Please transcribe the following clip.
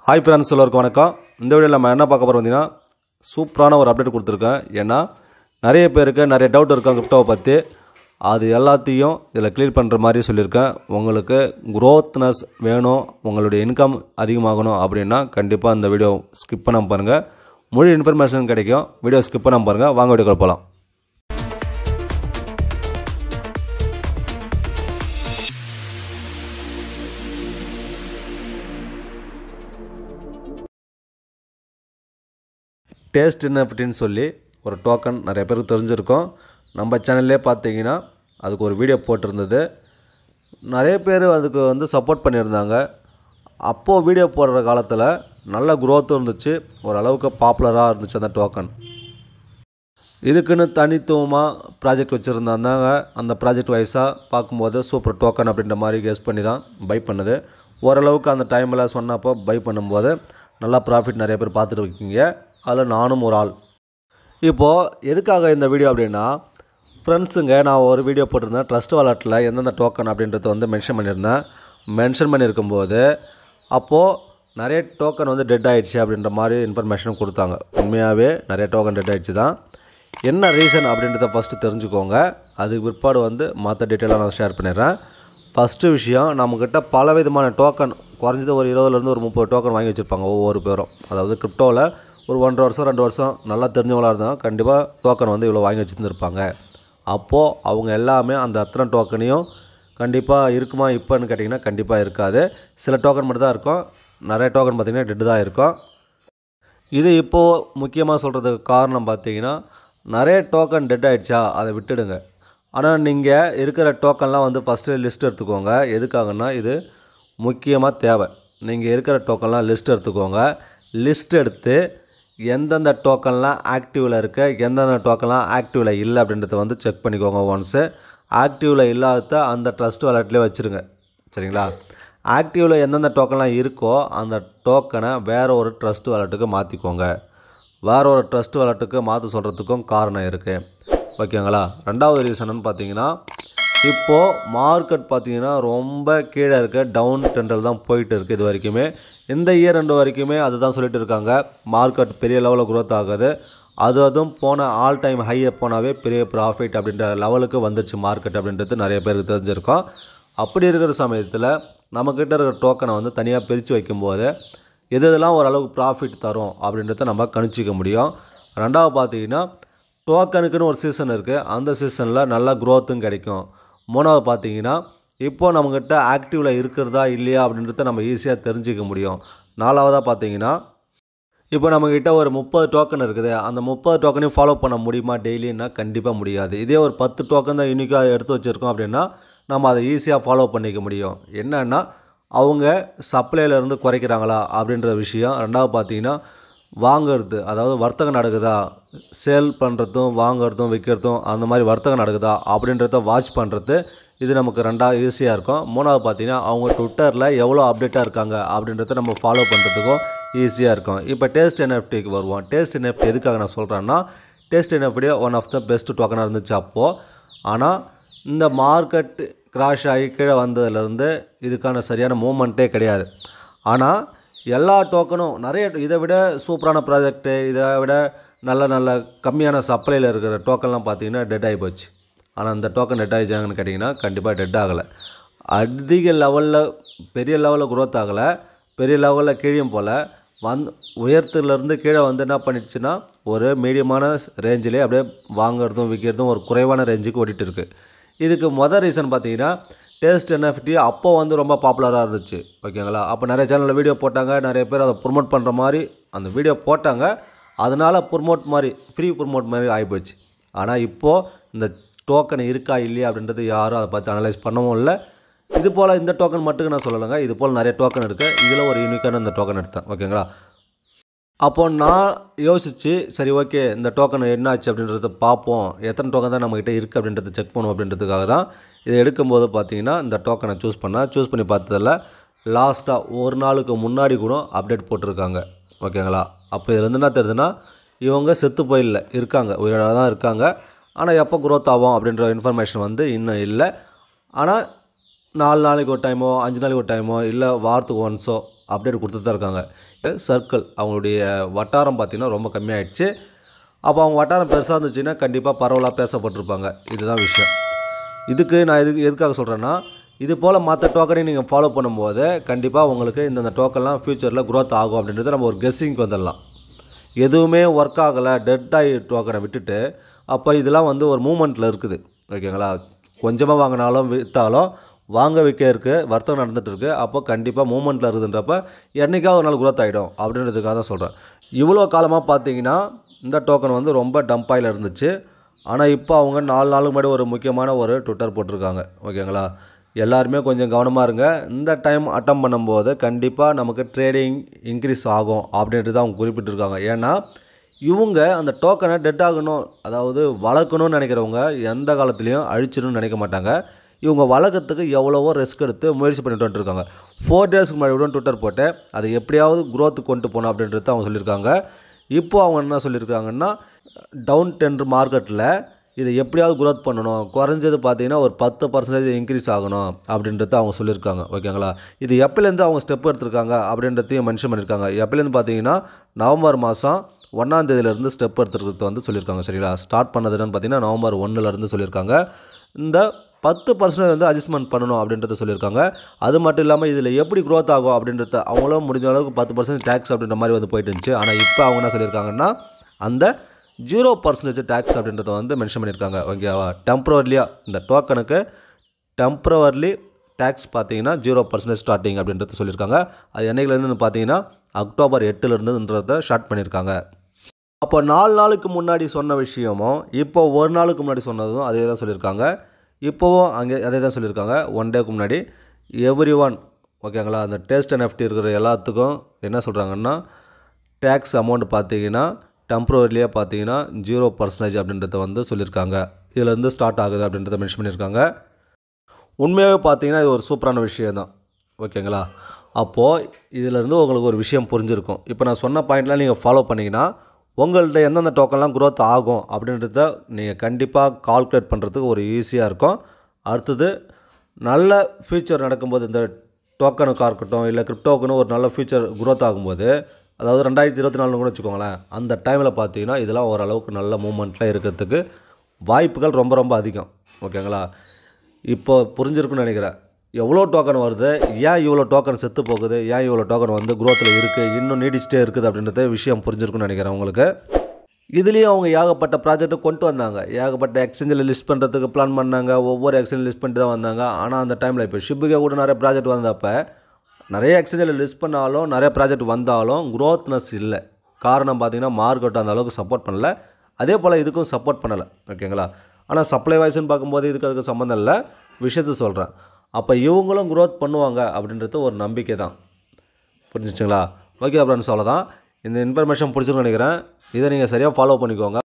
hi friends எல்லோருக்கும் வணக்கம் இந்த வீடியோவில் நம்ம என்ன பார்க்க போகிறோம் பார்த்தீங்கன்னா சூப்பரான ஒரு அப்டேட் கொடுத்துருக்கேன் ஏன்னா நிறைய பேருக்கு நிறைய டவுட் இருக்கும் கிரிப்டோவை பற்றி அது எல்லாத்தையும் இதில் க்ளியர் பண்ணுற மாதிரி சொல்லியிருக்கேன் உங்களுக்கு க்ரோத்னஸ் வேணும் உங்களுடைய இன்கம் அதிகமாகணும் அப்படின்னா கண்டிப்பாக இந்த வீடியோ ஸ்கிப் பண்ணாமல் பாருங்கள் முழு இன்ஃபர்மேஷன் கிடைக்கும் வீடியோ ஸ்கிப் பண்ணாமல் பாருங்கள் வாங்க வீடியோக்குள்ள போகலாம் டேஸ்ட் என்எஃப்டின்னு சொல்லி ஒரு டோக்கன் நிறைய பேருக்கு தெரிஞ்சிருக்கும் நம்ம சேனல்லே பார்த்தீங்கன்னா அதுக்கு ஒரு வீடியோ போட்டிருந்தது நிறைய பேர் அதுக்கு வந்து சப்போர்ட் பண்ணியிருந்தாங்க அப்போது வீடியோ போடுற காலத்தில் நல்ல growth இருந்துச்சு ஓரளவுக்கு பாப்புலராக இருந்துச்சு அந்த டோக்கன் இதுக்குன்னு தனித்துவமாக ப்ராஜெக்ட் வச்சுருந்தாங்க அந்த ப்ராஜெக்ட் வைஸாக பார்க்கும்போது சூப்பர் டோக்கன் அப்படின்ற மாதிரி கெஸ் பண்ணி தான் பை பண்ணுது ஓரளவுக்கு அந்த டைமில் சொன்னப்போ பை பண்ணும்போது நல்லா ப்ராஃபிட் நிறைய பேர் பார்த்துட்டு இருக்கீங்க அதில் நானும் ஒரு ஆள் இப்போது எதுக்காக இந்த வீடியோ அப்படின்னா ஃப்ரெண்ட்ஸுங்க நான் ஒரு வீடியோ போட்டிருந்தேன் ட்ரஸ்ட் வாலெட்டில் எந்தெந்த டோக்கன் அப்படின்றத வந்து மென்ஷன் பண்ணியிருந்தேன் மென்ஷன் பண்ணியிருக்கும்போது அப்போது நிறைய டோக்கன் வந்து டெட் ஆயிடுச்சு அப்படின்ற மாதிரி இன்ஃபர்மேஷன் கொடுத்தாங்க உண்மையாகவே நிறைய டோக்கன் டெட் ஆயிடுச்சு தான் என்ன ரீசன் அப்படின்றத ஃபஸ்ட்டு தெரிஞ்சுக்கோங்க அதுக்கு பிற்பாடு வந்து மற்ற டீட்டெயிலாக நான் ஷேர் பண்ணிடுறேன் ஃபஸ்ட்டு விஷயம் நம்மக்கிட்ட பல விதமான டோக்கன் குறைஞ்சது ஒரு இருபதுலேருந்து ஒரு முப்பது டோக்கன் வாங்கி வச்சுருப்பாங்க ஒவ்வொரு பேரும் அதாவது கிரிப்டோவில் ஒரு ஒன்றரை வருஷம் ரெண்டு வருஷம் நல்லா தெரிஞ்சவங்களாக இருந்தால் கண்டிப்பாக டோக்கன் வந்து இவ்வளோ வாங்கி வச்சுருந்துருப்பாங்க அப்போது அவங்க எல்லாமே அந்த அத்தனை டோக்கனையும் கண்டிப்பாக இருக்குமா இப்போன்னு கேட்டிங்கன்னா கண்டிப்பாக இருக்காது சில டோக்கன் மட்டும் தான் இருக்கும் நிறைய டோக்கன் பார்த்திங்கன்னா டெட்டு தான் இருக்கும் இது இப்போது முக்கியமாக சொல்கிறதுக்கு காரணம் பார்த்தீங்கன்னா நிறைய டோக்கன் டெட் ஆகிடுச்சா அதை விட்டுடுங்க ஆனால் நீங்கள் இருக்கிற டோக்கன்லாம் வந்து ஃபஸ்ட்டு லிஸ்ட் எடுத்துக்கோங்க எதுக்காகன்னா இது முக்கியமாக தேவை நீங்கள் இருக்கிற டோக்கன்லாம் லிஸ்ட் எடுத்துக்கோங்க லிஸ்ட் எடுத்து எந்தெந்த டோக்கன்லாம் ஆக்டிவில் இருக்க எந்தெந்த டோக்கன்லாம் ஆக்டிவில் இல்லை அப்படின்றத வந்து செக் பண்ணிக்கோங்க ஒன்ஸு ஆக்டிவில் இல்லாத அந்த ட்ரஸ்ட் வாலெட்லேயே வச்சுருங்க சரிங்களா ஆக்டிவில் எந்தெந்த டோக்கன்லாம் இருக்கோ அந்த டோக்கனை வேறு ஒரு ட்ரஸ்ட் வாலெட்டுக்கு மாற்றிக்கோங்க வேற ஒரு ட்ரஸ்ட் வாலெட்டுக்கு மாற்ற சொல்கிறதுக்கும் காரணம் இருக்குது ஓகேங்களா ரெண்டாவது ரீசன்னு பார்த்தீங்கன்னா இப்போது மார்க்கெட் பார்த்தீங்கன்னா ரொம்ப கீழே இருக்க டவுன் டெண்டல் தான் போயிட்டு இருக்குது இது வரைக்குமே இந்த இயர் ரெண்டு வரைக்குமே அதுதான் சொல்லிட்டு இருக்காங்க மார்க்கெட் பெரிய லெவலில் growth ஆகுது அது அதுவும் போன ஆல் டைம் ஹையை போனாவே பெரிய ப்ராஃபிட் அப்படின்ற லெவலுக்கு வந்துருச்சு மார்க்கெட் அப்படின்றது நிறைய பேருக்கு தெரிஞ்சிருக்கும் அப்படி இருக்கிற சமயத்தில் நம்மக்கிட்ட இருக்கிற டோக்கனை வந்து தனியாக பிரித்து வைக்கும்போது எது எதெல்லாம் ஓரளவுக்கு ப்ராஃபிட் தரும் அப்படின்றத நம்ம கணிச்சிக்க முடியும் ரெண்டாவது பார்த்தீங்கன்னா டோக்கனுக்குன்னு ஒரு சீசன் இருக்குது அந்த சீசனில் நல்ல க்ரோத்தும் கிடைக்கும் மூணாவது பார்த்தீங்கன்னா இப்போ நம்மக்கிட்ட ஆக்டிவில் இருக்கிறதா இல்லையா அப்படின்றத நம்ம ஈஸியாக தெரிஞ்சிக்க முடியும் நாலாவதாக பார்த்தீங்கன்னா இப்போ நம்மக்கிட்ட ஒரு முப்பது டோக்கன் இருக்குது அந்த முப்பது டோக்கனையும் ஃபாலோ பண்ண முடியுமா டெய்லின்னா கண்டிப்பாக முடியாது இதே ஒரு பத்து டோக்கன் தான் யூனிக்காக எடுத்து வச்சுருக்கோம் அப்படின்னா நம்ம அதை ஈஸியாக ஃபாலோ பண்ணிக்க முடியும் என்னன்னா அவங்க சப்ளைலேருந்து குறைக்கிறாங்களா அப்படின்ற விஷயம் ரெண்டாவது பார்த்தீங்கன்னா வாங்குறது அதாவது வர்த்தகம் நடக்குதா சேல் பண்ணுறதும் வாங்குறதும் விற்கிறதும் அந்த மாதிரி வர்த்தகம் நடக்குதா அப்படின்றத வாட்ச் பண்ணுறது இது நமக்கு ரெண்டாவது ஈஸியாக இருக்கும் மூணாவது பார்த்தீங்கன்னா அவங்க ட்விட்டரில் எவ்வளோ அப்டேட்டாக இருக்காங்க அப்படின்றத நம்ம ஃபாலோ பண்ணுறதுக்கும் ஈஸியாக இருக்கும் இப்போ டேஸ்ட் என்எஃப்டிக்கு வருவோம் டேஸ்ட் என்எஃப்டி எதுக்காக நான் சொல்கிறேன்னா taste NFT one of the best டோக்கனாக இருந்துச்சு அப்போது ஆனால் இந்த மார்க்கெட் கிராஷ் ஆகி கீழே வந்ததுலேருந்து இதுக்கான சரியான மூமெண்ட்டே கிடையாது ஆனால் எல்லா டோக்கனும் நிறைய இதை விட சூப்பரான ப்ராஜெக்ட்டு இதை விட நல்ல நல்ல கம்மியான சப்ளையில் இருக்கிற டோக்கன்லாம் பார்த்தீங்கன்னா டெட் ஆகி போச்சு ஆனால் அந்த டோக்கன் டெட் ஆகிச்சாங்கன்னு கேட்டிங்கன்னா கண்டிப்பாக டெட் ஆகலை அதிக லெவலில் பெரிய லெவலில் growth ஆகலை பெரிய லெவலில் கீழே போல் வந் உயரத்துலேருந்து கீழே வந்து என்ன பண்ணிடுச்சுன்னா ஒரு மீடியமான ரேஞ்சிலே அப்படியே வாங்குறதும் விற்கிறதும் ஒரு குறைவான ரேஞ்சுக்கு ஓடிட்டு இருக்கு இதுக்கு மொதல் ரீசன் பார்த்தீங்கன்னா டேஸ்ட் என்எஃப்டி அப்போ வந்து ரொம்ப பாப்புலராக இருந்துச்சு ஓகேங்களா அப்போ நிறைய சேனலில் வீடியோ போட்டாங்க நிறைய பேர் அதை ப்ரொமோட் பண்ணுற மாதிரி அந்த வீடியோ போட்டாங்க அதனால் ப்ரொமோட் மாதிரி ஃப்ரீ ப்ரொமோட் மாதிரி ஆகிப்போச்சு ஆனால் இப்போது இந்த டோக்கன் இருக்கா இல்லையா அப்படின்றது யாரும் அதை பார்த்து அனலைஸ் பண்ணவும் இல்லை இது போல் இந்த டோக்கன் மட்டும் நான் சொல்லலைங்க இது போல் நிறைய டோக்கன் இருக்குது இதில் ஒரு யூனிக்கான இந்த டோக்கன் எடுத்தேன் ஓகேங்களா அப்போ நான் யோசித்து சரி ஓகே இந்த டோக்கன் என்ன ஆச்சு அப்படின்றத பார்ப்போம் எத்தனை டோக்கன் தான் நம்மக்கிட்ட இருக்குது அப்படின்றத செக் பண்ணுவோம் அப்படின்றதுக்காக தான் இதை எடுக்கும்போது பார்த்தீங்கன்னா இந்த டோக்கனை சூஸ் பண்ணேன் சூஸ் பண்ணி பார்த்ததில் லாஸ்ட்டாக ஒரு நாளுக்கு முன்னாடி கூட அப்டேட் போட்டிருக்காங்க ஓகேங்களா அப்போ இதுலேருந்து என்ன தெரியுதுன்னா இவங்க செத்து போயிடல இருக்காங்க உயிரோட தான் இருக்காங்க ஆனால் எப்போ growth ஆகும் அப்படின்ற இன்ஃபர்மேஷன் வந்து இன்னும் இல்லை ஆனால் நாலு நாளைக்கு ஒரு டைமோ அஞ்சு நாளைக்கு ஒரு டைமோ இல்லை வாரத்துக்கு ஒன்ஸோ அப்டேட் கொடுத்துட்டு தான் இருக்காங்க சர்க்கிள் அவங்களுடைய வட்டாரம் பார்த்திங்கன்னா ரொம்ப கம்மியாயிடுச்சு அப்போ அவங்க வட்டாரம் பெருசாக இருந்துச்சுன்னா கண்டிப்பாக பரவலாக பேசப்பட்டிருப்பாங்க இதுதான் விஷயம் இதுக்கு நான் இதுக்கு எதுக்காக சொல்கிறேன்னா இது போல் மற்ற டோக்கனையும் நீங்கள் ஃபாலோ பண்ணும்போது கண்டிப்பாக உங்களுக்கு இந்தந்த டோக்கன்லாம் ஃப்யூச்சரில் க்ரோத் ஆகும் அப்படின்றத நம்ம ஒரு கெஸ்ஸிங்க்கு வந்துடலாம் எதுவுமே ஒர்க் ஆகலை டெட் ஆகி டோக்கனை விட்டுட்டு அப்போ இதெல்லாம் வந்து ஒரு மூமெண்ட்டில் இருக்குது ஓகேங்களா கொஞ்சமாக வாங்கினாலும் விற்றாலும் வாங்க விற்க இருக்குது வர்த்தகம் நடந்துட்டு இருக்கு அப்போ கண்டிப்பாக மூமெண்ட்டில் இருக்குதுன்றப்ப என்றைக்காவது ஒரு நாள் growth ஆகிடும் அப்படின்றதுக்காக தான் சொல்கிறேன் இவ்வளோ காலமாக பார்த்தீங்கன்னா இந்த டோக்கன் வந்து ரொம்ப டம்பாயில் இருந்துச்சு ஆனால் இப்போ அவங்க நாலு நாளுக்கு முன்னாடி ஒரு முக்கியமான ஒரு ட்விட்டர் போட்டிருக்காங்க ஓகேங்களா எல்லாருமே கொஞ்சம் கவனமாக இருங்க இந்த டைம் அட்டம் பண்ணும்போது கண்டிப்பாக நமக்கு ட்ரேடிங் இன்க்ரீஸ் ஆகும் அப்படின்ட்டு தான் அவங்க குறிப்பிட்டிருக்காங்க ஏன்னா இவங்க அந்த டோக்கனை டெட் ஆகணும் அதாவது வளர்க்கணும்னு நினைக்கிறவங்க எந்த காலத்துலேயும் அழிச்சிடணும்னு நினைக்க மாட்டாங்க இவங்க வளர்க்கறதுக்கு எவ்வளவோ ரிஸ்க் எடுத்து முயற்சி பண்ணிட்டு வந்துருக்காங்க ஃபோர் டேஸ்க்கு முன்னாடி கூட ட்விட்டர் போட்டு அதை எப்படியாவது growth கொண்டு போகணும் அப்படின்றது அவங்க சொல்லியிருக்காங்க இப்போ அவங்க என்ன சொல்லியிருக்காங்கன்னா டவுன் டென்டர் மார்க்கெட்டில் இதை எப்படியாவது growth பண்ணணும் குறைஞ்சது பார்த்தீங்கன்னா ஒரு பத்து பர்சன்டேஜ் இன்க்ரீஸ் ஆகணும் அப்படின்றத அவங்க சொல்லியிருக்காங்க ஓகேங்களா இது எப்போலேருந்து அவங்க ஸ்டெப் எடுத்திருக்காங்க அப்படின்றதையும் மென்ஷன் பண்ணியிருக்காங்க எப்போலேருந்து பார்த்தீங்கன்னா நவம்பர் மாதம் ஒன்றாம் தேதியிலேருந்து ஸ்டெப் எடுத்துருக்கிறது வந்து சொல்லியிருக்காங்க சரிங்களா ஸ்டார்ட் பண்ணது என்னன்னு பார்த்தீங்கன்னா நவம்பர் ஒன்றுலேருந்து சொல்லியிருக்காங்க இந்த பத்து பர்சன்டேஜ் வந்து அட்ஜஸ்ட்மெண்ட் பண்ணணும் அப்படின்றத சொல்லியிருக்காங்க அது மட்டும் இல்லாமல் இதில் எப்படி growth ஆகும் அப்படின்றத அவங்களும் முடிஞ்ச அளவுக்கு பத்து பர்சன்ட் டேக்ஸ் அப்படின்ற மாதிரி வந்து போயிட்டு இருந்துச்சு ஆனால் இப்போ அவங்க என்ன சொல்லியிருக்காங்கன்னா அந்த ஜீரோ பர்சன்டேஜ் டேக்ஸ் அப்படின்றத வந்து மென்ஷன் பண்ணியிருக்காங்க ஓகேவா டெம்ப்ரவரிலியாக இந்த டோக்கனுக்கு டெம்ப்ரவர்லி டேக்ஸ் பார்த்தீங்கன்னா ஜீரோ பர்சன்டேஜ் ஸ்டார்டிங் அப்படின்றத சொல்லியிருக்காங்க அது என்னைக்குலேருந்து பார்த்தீங்கன்னா அக்டோபர் எட்டுலேருந்துன்றத ஸ்டார்ட் பண்ணியிருக்காங்க அப்போ நாலு நாளுக்கு முன்னாடி சொன்ன விஷயமும் இப்போ ஒரு நாளுக்கு முன்னாடி சொன்னதும் அதே தான் சொல்லியிருக்காங்க இப்போவும் அங்கே அதே தான் சொல்லியிருக்காங்க ஒன் டேக்கு முன்னாடி எவ்ரி ஒன் ஓகேங்களா அந்த டேஸ்ட் அண்ட் எஃப்டி இருக்கிற எல்லாத்துக்கும் என்ன சொல்கிறாங்கன்னா டேக்ஸ் அமௌண்ட் பார்த்தீங்கன்னா டெம்ப்ரவரிலியாக பார்த்தீங்கன்னா ஜீரோ பர்சன்டேஜ் அப்படின்றத வந்து சொல்லியிருக்காங்க இதுலேருந்து ஸ்டார்ட் ஆகுது அப்படின்றத மென்ஷன் பண்ணியிருக்காங்க உண்மையாகவே பார்த்தீங்கன்னா இது ஒரு சூப்பரான விஷயம் தான் ஓகேங்களா அப்போது இதிலேருந்து உங்களுக்கு ஒரு விஷயம் புரிஞ்சிருக்கும் இப்போ நான் சொன்ன பாயிண்ட்லாம் நீங்கள் ஃபாலோ பண்ணிங்கன்னா உங்கள்ட்ட எந்தெந்த டோக்கன்லாம் growth ஆகும் அப்படின்றத நீங்கள் கண்டிப்பாக கால்குலேட் பண்ணுறதுக்கு ஒரு ஈஸியாக இருக்கும் அடுத்தது நல்ல ஃபியூச்சர் நடக்கும்போது இந்த டோக்கனுக்காக இருக்கட்டும் இல்லை கிரிப்டோக்குன்னு ஒரு நல்ல ஃபியூச்சர் growth ஆகும்போது அதாவது ரெண்டாயிரத்தி இருபத்தி நாலுன்னு கூட வச்சுக்கோங்களேன் அந்த டைமில் பார்த்தீங்கன்னா இதெல்லாம் ஓரளவுக்கு நல்ல மூமெண்ட்டில் இருக்கிறதுக்கு வாய்ப்புகள் ரொம்ப ரொம்ப அதிகம் ஓகேங்களா இப்போ புரிஞ்சிருக்குன்னு நினைக்கிறேன் எவ்வளோ டோக்கன் வருது ஏன் இவ்வளோ டோக்கன் செத்து போகுது ஏன் இவ்வளோ டோக்கன் வந்து குரோத்தில் இருக்குது இன்னும் நீடிச்சிட்டே இருக்குது அப்படின்றத விஷயம் புரிஞ்சிருக்குன்னு நினைக்கிறேன் உங்களுக்கு இதுலேயும் அவங்க ஏகப்பட்ட ப்ராஜெக்ட்டை கொண்டு வந்தாங்க ஏகப்பட்ட எக்ஸ்சேஞ்சில் லிஸ்ட் பண்ணுறதுக்கு பிளான் பண்ணாங்க ஒவ்வொரு எக்ஸ்சேஞ்சில் லிஸ்ட் பண்ணிட்டு தான் வந்தாங்க ஆனால் அந்த டைமில் இப்போ ஷிப்புக்கே கூட நிறைய ப்ராஜெக்ட் வந்தப்போ நிறைய எக்ஸ்சேஞ்சில் லிஸ்ட் பண்ணாலும் நிறைய ப்ராஜெக்ட் வந்தாலும் க்ரோத்னஸ் இல்லை காரணம் பார்த்தீங்கன்னா மார்க்கெட் அந்த அளவுக்கு சப்போர்ட் பண்ணல அதே போல் இதுக்கும் சப்போர்ட் பண்ணலை ஓகேங்களா ஆனால் சப்ளை வாய்ஸ்னு பார்க்கும்போது இதுக்கு அதுக்கு சம்மந்தம் இல்லை விஷயத்த சொல்கிறேன் அப்போ இவங்களும் க்ரோத் பண்ணுவாங்க அப்படின்றது ஒரு நம்பிக்கை தான் புரிஞ்சிச்சுங்களா ஓகே ஃப்ரெண்ட்ஸ் அவ்வளோதான் இந்த இன்ஃபர்மேஷன் பிடிச்சிருக்குன்னு நினைக்கிறேன் இதை நீங்கள் சரியாக ஃபாலோ பண்ணிக்கோங்க